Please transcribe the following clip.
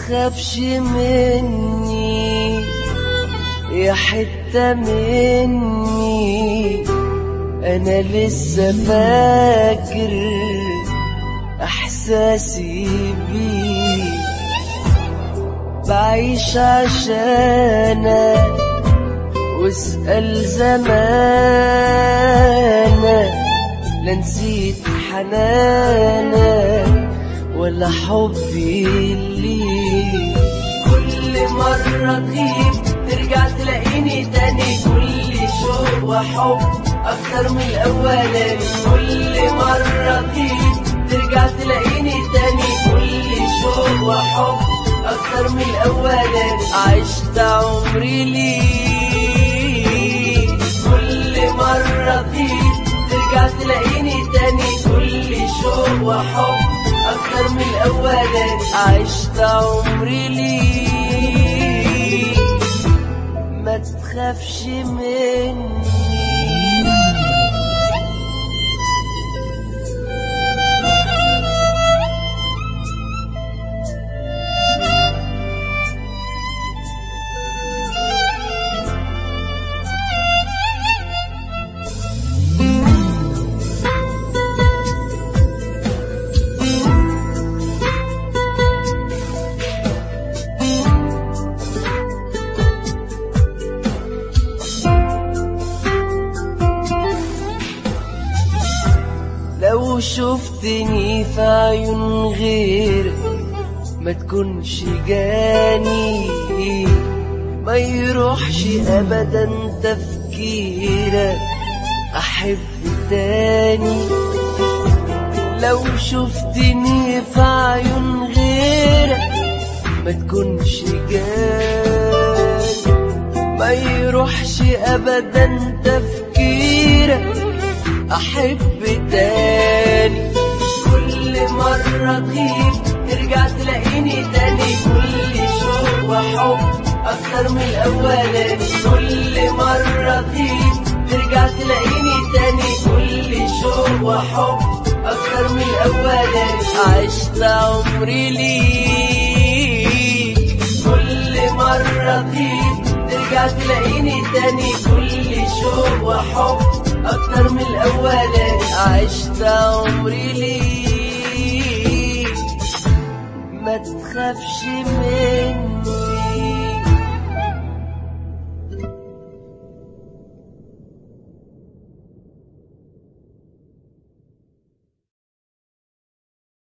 تخافش مني يا حتة مني أنا لسه فاكر إحساسي بيك بعيش عشانك واسأل زمانك لا نسيت حنانك ولا حبي ليك كل مرة تغيب ترجع تلاقيني تاني كل شوق وحب أكتر من الأولاني كل مرة تغيب ترجع تلاقيني تاني كل شوق وحب أكتر من الأولاني عشت عمري ليك كل مرة تغيب ترجع تلاقيني تاني كل شوق وحب أكتر من الأولاني عشت عمري ليك ما تخافش مني لو شفتني في عيون غيرك ما تكونش جاني ما يروحش ابدا تفكيرك احب تاني لو شفتني في عيون غيرك ما تكونش جاني ما يروحش ابدا تفكيرك احب تاني كل مرة تغيب ترجع تلاقيني تاني كل شوق وحب اكتر من الاولاني كل مرة تغيب ترجع تلاقيني تاني كل شوق وحب اكتر من الاولاني عشت عمري ليك كل مرة تغيب ترجع تلاقيني تاني كل شوق وحب أكتر من الأولاني عشت عمري ليك ما تخافش مني